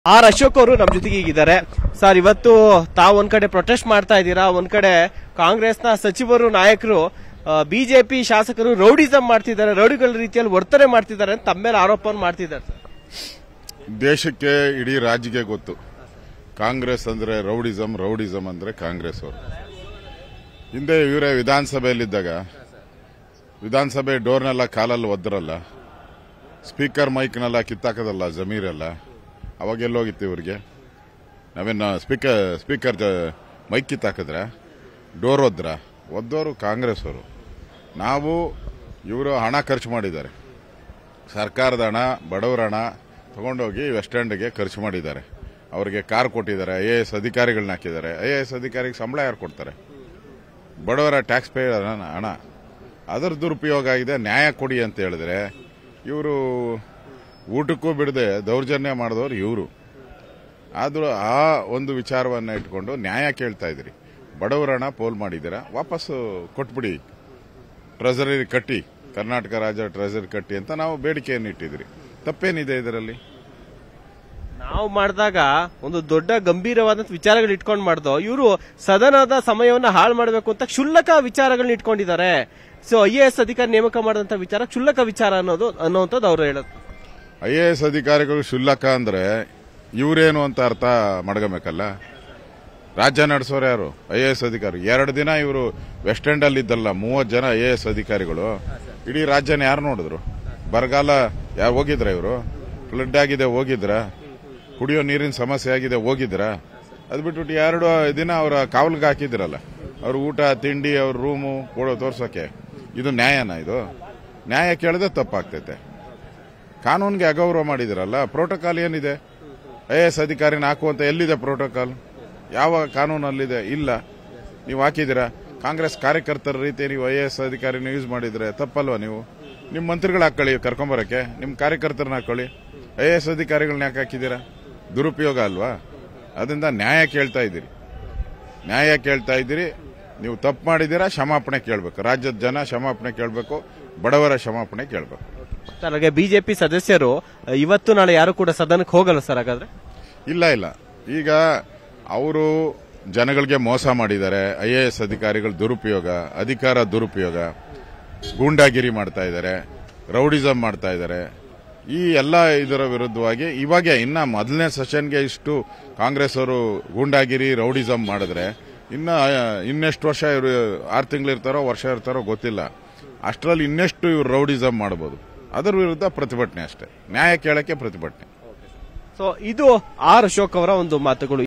R Ashok ಅವರು ನಮ್ಮ ಜೊತೆಗೆ ಈಗಿದ್ದಾರೆ ಸರ್ ಇವತ್ತು ತಾವು ಒಂದ್ ಕಡೆ ಪ್ರೊಟೆಸ್ಟ್ ಮಾಡ್ತಾ ಇದ್ದೀರಾ ಒಂದ್ ಕಡೆ ಕಾಂಗ್ರೆಸ್ನ ಸಚಿವರು ನಾಯಕರು ಬಿಜೆಪಿ ಶಾಸಕರು ರೌಡಿಸಂ ಮಾಡ್ತಿದ್ದಾರೆ ರೌಡಿಗಳ ರೀತಿಯಲ್ಲಿ ವರ್ತನೆ ಮಾಡ್ತಿದ್ದಾರೆ ಅಂತ ತಮ್ಮ ಮೇಲೆ ಆರೋಪವನ್ನು ಮಾಡ್ತಿದ್ದಾರೆ ಸರ್ ದೇಶಕ್ಕೆ ಇಡೀ ರಾಜ್ಯಕ್ಕೆ ಗೊತ್ತು ಕಾಂಗ್ರೆಸ್ ಅಂದ್ರೆ ರೌಡಿಸಂ ರೌಡಿಸಂ ಅಂದ್ರೆ ಕಾಂಗ್ರೆಸ್ ಅವರು ಹಿಂದೆ ಇವರೇ ವಿಧಾನಸಭೆಯಲ್ಲಿದ್ದಾಗ ವಿಧಾನಸಭೆ ಡೋರ್ನೆಲ್ಲ ಕಾಲಲ್ಲಿ ಒದ್ದರಲ್ಲ ಸ್ಪೀಕರ್ ಮೈಕ್ನೆಲ್ಲ ಕಿತ್ತಾಕದಲ್ಲ ಜಮೀರೆಲ್ಲ ಅವಾಗ ಎಲ್ಲೋಗಿತ್ತು ಇವ್ರಿಗೆ ನಾವೇನು ಸ್ಪೀಕರ್ ಸ್ಪೀಕರ್ ಮೈಕ್ ಕಿತ್ತಾಕಿದ್ರ ಡೋರ್ ಒದ್ರ ಒದ್ದೋರು ಕಾಂಗ್ರೆಸ್ ಅವರು ನಾವು ಇವರು ಹಣ ಖರ್ಚು ಮಾಡಿದ್ದಾರೆ ಸರ್ಕಾರದ ಹಣ ಬಡವರ ಹಣ ತಗೊಂಡೋಗಿ ವೆಸ್ಟ್ ಎಂಡ್ಗೆ ಖರ್ಚು ಮಾಡಿದ್ದಾರೆ ಅವರಿಗೆ ಕಾರ್ ಕೊಟ್ಟಿದ್ದಾರೆ ಐ ಎ ಎಸ್ ಅಧಿಕಾರಿಗಳನ್ನ ಹಾಕಿದ್ದಾರೆ ಐ ಎ ಎಸ್ ಅಧಿಕಾರಿಗೆ ಸಂಬಳ ಯಾರು ಕೊಡ್ತಾರೆ ಬಡವರ ಟ್ಯಾಕ್ಸ್ ಪೇ ಹಣ ಅದರ ದುರುಪಯೋಗ ಆಗಿದೆ ನ್ಯಾಯ ಕೊಡಿ ಅಂತ ಹೇಳಿದ್ರೆ ಇವರು ಊಟಕ್ಕೂ ಬಿಡದೆ ದೌರ್ಜನ್ಯ ಮಾಡಿದವರು ಇವರು ಆದರೂ ಆ ಒಂದು ವಿಚಾರವನ್ನ ಇಟ್ಕೊಂಡು ನ್ಯಾಯ ಕೇಳ್ತಾ ಇದ್ರಿ ಬಡವರ ಹಣ ಪೋಲ್ ಮಾಡಿದ್ದೀರಾ ವಾಪಸ್ಸು ಕೊಟ್ಬಿಡಿ ಟ್ರೆಸರಿ ಕಟ್ಟಿ ಕರ್ನಾಟಕ ರಾಜ್ಯ ಟ್ರೆಸರಿ ಕಟ್ಟಿ ಅಂತ ನಾವು ಬೇಡಿಕೆಯನ್ನು ಇಟ್ಟಿದ್ರಿ ತಪ್ಪೇನಿದೆ ಇದರಲ್ಲಿ ನಾವು ಮಾಡಿದಾಗ ಒಂದು ದೊಡ್ಡ ಗಂಭೀರವಾದಂತ ವಿಚಾರಗಳು ಇಟ್ಕೊಂಡು ಮಾಡ್ದೋ ಇವರು ಸದನದ ಸಮಯವನ್ನ ಹಾಳು ಮಾಡಬೇಕು ಅಂತ ಕ್ಷುಲ್ಲಕ ವಿಚಾರಗಳನ್ನ ಇಟ್ಕೊಂಡಿದ್ದಾರೆ ಸೊ ಐ ಎ ಎಸ್ ಅಧಿಕಾರಿ ನೇಮಕ ಮಾಡಿದಂತ ವಿಚಾರ ಕ್ಷುಲ್ಲಕ ವಿಚಾರ ಅನ್ನೋದು ಅನ್ನೋಂಥದ್ದು ಅವ್ರು ಹೇಳೋದು ಐ ಎ ಎಸ್ ಅಧಿಕಾರಿಗಳು ಶುಲ್ಕ ಅಂದ್ರೆ ಇವರೇನು ಅಂತ ಅರ್ಥ ಮಾಡ್ಕೋಬೇಕಲ್ಲ ರಾಜ್ಯ ನಡೆಸೋರು ಯಾರು ಐ ಎ ಎಸ್ ಅಧಿಕಾರಿ ಎರಡು ದಿನ ಇವರು ವೆಸ್ಟ್ ಎಂಡ್ ಅಲ್ಲಿ ಇದ್ದಲ್ಲ ಮೂವತ್ತು ಜನ ಐ ಎ ಎಸ್ ಅಧಿಕಾರಿಗಳು ಇಡೀ ರಾಜ್ಯನ ಯಾರು ನೋಡಿದ್ರು ಬರಗಾಲ ಯಾರು ಹೋಗಿದ್ರ ಇವರು ಫ್ಲಡ್ ಆಗಿದೆ ಹೋಗಿದ್ರ ಕುಡಿಯೋ ನೀರಿನ ಸಮಸ್ಯೆ ಆಗಿದೆ ಹೋಗಿದ್ರ ಅದು ಬಿಟ್ಬಿಟ್ಟು ಎರಡು ದಿನ ಅವರ ಕಾವಲ್ಗೆ ಹಾಕಿದ್ರಲ್ಲ ಅವ್ರ ಊಟ ತಿಂಡಿ ಅವ್ರ ರೂಮು ಕೊಡೋ ತೋರ್ಸೋಕೆ ಇದು ನ್ಯಾಯನಾ ಇದು ನ್ಯಾಯ ಕೇಳಿದ್ರೆ ತಪ್ಪಾಗ್ತೈತೆ ಕಾನೂನಿಗೆ ಅಗೌರವ ಮಾಡಿದಿರಲ್ಲ ಪ್ರೋಟೋಕಾಲ್ ಏನಿದೆ ಐ ಎಸ್ ಅಧಿಕಾರಿನ ಹಾಕುವಂತ ಎಲ್ಲಿದೆ ಪ್ರೋಟೋಕಾಲ್ ಯಾವ ಕಾನೂನಲ್ಲಿದೆ ಇಲ್ಲ ನೀವು ಹಾಕಿದ್ದೀರಾ ಕಾಂಗ್ರೆಸ್ ಕಾರ್ಯಕರ್ತರ ರೀತಿ ನೀವು ಐ ಎ ಎಸ್ ಅಧಿಕಾರಿನ ಯೂಸ್ ಮಾಡಿದ್ರೆ ತಪ್ಪಲ್ವಾ ನೀವು ನಿಮ್ಮ ಮಂತ್ರಿಗಳು ಹಾಕೊಳ್ಳಿ ಕರ್ಕೊಂಬರಕ್ಕೆ ನಿಮ್ಮ ಕಾರ್ಯಕರ್ತರನ್ನ ಹಾಕೊಳ್ಳಿ ಐ ಎ ಎಸ್ ಅಧಿಕಾರಿಗಳನ್ನ ಯಾಕೆ ಹಾಕಿದ್ದೀರಾ ದುರುಪಯೋಗ ಅಲ್ವಾ ಅದರಿಂದ ನ್ಯಾಯ ಕೇಳ್ತಾ ಇದ್ದೀರಿ ನ್ಯಾಯ ಕೇಳ್ತಾ ಇದ್ದೀರಿ ನೀವು ತಪ್ಪು ಮಾಡಿದ್ದೀರಾ ಕ್ಷಮಾಪಣೆ ಕೇಳಬೇಕು ರಾಜ್ಯದ ಜನ ಕ್ಷಮಾಪಣೆ ಕೇಳಬೇಕು ಬಡವರ ಕ್ಷಮಾಪಣೆ ಕೇಳಬೇಕು ಸರ್ ಹಾಗೆ ಬಿಜೆಪಿ ಸದಸ್ಯರು ಅಹ್, ಇವತ್ತು ನಾಳೆ ಯಾರು ಕೂಡ ಸದನಕ್ಕೆ ಹೋಗಲ್ಲ ಸರ್ ಹಾಗಾದ್ರೆ ಇಲ್ಲ ಇಲ್ಲ ಈಗ ಅವರು ಜನಗಳಿಗೆ ಮೋಸ ಮಾಡಿದ್ದಾರೆ ಐ ಎ ಎಸ್ ಅಧಿಕಾರಿಗಳ ದುರುಪಯೋಗ ಅಧಿಕಾರ ದುರುಪಯೋಗ ಗೂಂಡಾಗಿರಿ ಮಾಡ್ತಾ ಇದ್ದಾರೆ ರೌಡಿಸಂ ಮಾಡ್ತಾ ಇದ್ದಾರೆ ಈ ಎಲ್ಲ ಇದರ ವಿರುದ್ಧವಾಗಿ ಇವಾಗ ಇನ್ನ ಮೊದಲನೇ ಸೆಷನ್ಗೆ ಇಷ್ಟು ಕಾಂಗ್ರೆಸ್ ಅವರು ಗೂಂಡಾಗಿರಿ ರೌಡಿಸಂ ಮಾಡಿದ್ರೆ ಇನ್ನ ಆ, ಇನ್ನೆಷ್ಟು ವರ್ಷ ಇವರು ಆರು ತಿಂಗಳು ಇರ್ತಾರೋ ವರ್ಷ ಇರ್ತಾರೋ ಗೊತ್ತಿಲ್ಲ ಅಷ್ಟರಲ್ಲಿ ಇನ್ನೆಷ್ಟು ಇವ್ರು ರೌಡಿಸಂ ಮಾಡಬಹುದು ಅದರ ವಿರುದ್ಧ ಪ್ರತಿಭಟನೆ ಅಷ್ಟೇ ನ್ಯಾಯ ಕೇಳಕ್ಕೆ ಪ್ರತಿಭಟನೆ ಸೊ ಇದು ಆರ್ ಅಶೋಕ್ ಅವರ ಒಂದು ಮಾತುಗಳು